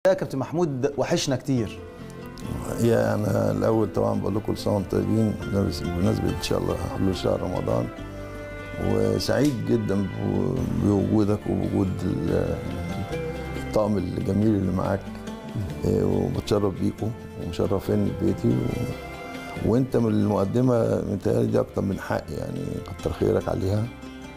يا كابتن محمود وحشنا كتير يا انا الاول طبعا بقول لكم كل سنه وانتم طيبين بمناسبه ان شاء الله حلول شهر رمضان وسعيد جدا ب- بوجودك وبوجود ال- الطاقم الجميل اللي معاك إيه، وبتشرف بيكم ومشرفين بيتي و... وانت من المقدمه متهيألي دي اكتر من حق يعني كتر خيرك عليها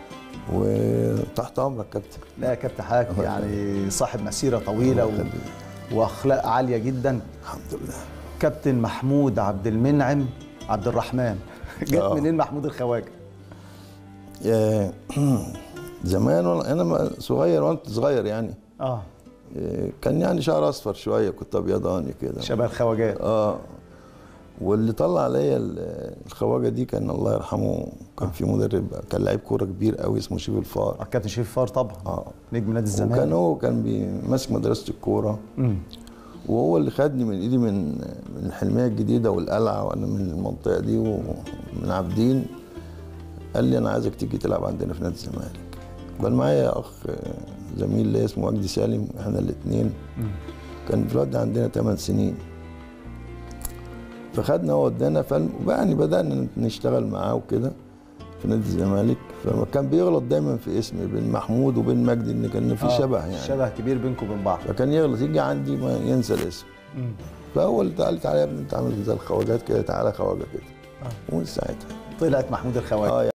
وتحت امرك كابتن لا يا كابتن حضرتك الله يعني صاحب مسيره طويله الله و... يخليك. واخلاق عاليه جدا الحمد لله كابتن محمود عبد المنعم عبد الرحمن جت آه. منين محمود الخواجه يا- زمان وانا انا ما- صغير وانت صغير يعني اه إيه، كان يعني شعر اصفر شويه كنت ابيضاني كده شبه الخواجات اه واللي طلع عليا ال- الخواجه دي كان الله يرحمه كان في مدرب كان لعيب كوره كبير قوي اسمه شيف الفار آه، كابتن شريف فار طبعا اه نجم نادي وكان الزمالك هو كان بي- ماسك مدرسه الكوره مم. وهو اللي خدني من ايدي من من الحلميه الجديده والقلعه وانا من المنطقه دي ومن عابدين قال لي انا عايزك تيجي تلعب عندنا في نادي الزمالك كان معايا اخ زميل ليا اسمه وجدي سالم احنا الاثنين كان في الوقت ده عندنا 8 سنين فخدنا هو ودانا فبقى يعني بدانا نشتغل معاه وكده في نادي الزمالك فكان بيغلط دايما في اسمي بين محمود وبين مجدي ان كان في آه، شبه يعني شبه كبير بينكم وبين بعض فكان يغلط يجي عندي ما ينسى الاسم مم. فهو اللي قال لي تعالى يا ابني انت عامل زي الخواجات كده تعالى خواجه كده ومن ساعتها طلعت محمود الخواجه اه